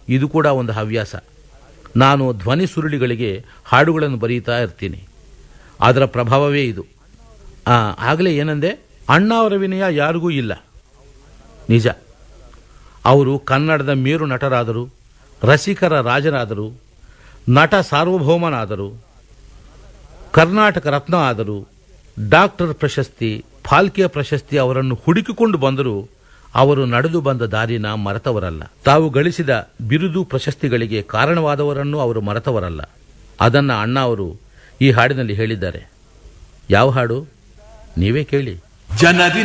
ಇದು ಕೂಡ ಒಂದು ಹವ್ಯಾಸ ನಾನು ಧ್ವನಿ ಸುರುಳಿಗಳಿಗೆ ಹಾಡುಗಳನ್ನು ಬರೀತಾ ಇರ್ತೀನಿ ಅದರ ಪ್ರಭಾವವೇ ಇದು ಆ, ಆಗಲೇ ಏನಂದೆ ಅಣ್ಣ ಅವರ ವಿನಯ ಯಾರಿಗೂ ಇಲ್ಲ ನಿಜ ಅವರು ಕನ್ನಡದ ಮೇರು ನಟರಾದರು ರಸಿಕರ ರಾಜರಾದರು ನಟ ಸಾರ್ವಭೌಮನಾದರು ಕರ್ನಾಟಕ ರತ್ನ ಆದರು ಡಾಕ್ಟರ್ ಪ್ರಶಸ್ತಿ ಫಾಲ್ಕೆ ಪ್ರಶಸ್ತಿ ಅವರನ್ನು ಹುಡುಕಿಕೊಂಡು ಬಂದರೂ ಅವರು ನಡೆದು ಬಂದ ದಾರಿನ ಮರೆತವರಲ್ಲ ತಾವು ಗಳಿಸಿದ ಬಿರುದು ಪ್ರಶಸ್ತಿಗಳಿಗೆ ಕಾರಣವಾದವರನ್ನು ಅವರು ಮರೆತವರಲ್ಲ ಅದನ್ನ ಅಣ್ಣ ಅವರು ಈ ಹಾಡಿನಲ್ಲಿ ಹೇಳಿದ್ದಾರೆ ಯಾವ ಹಾಡು ನೀವೇ ಕೇಳಿ ಜನರಿ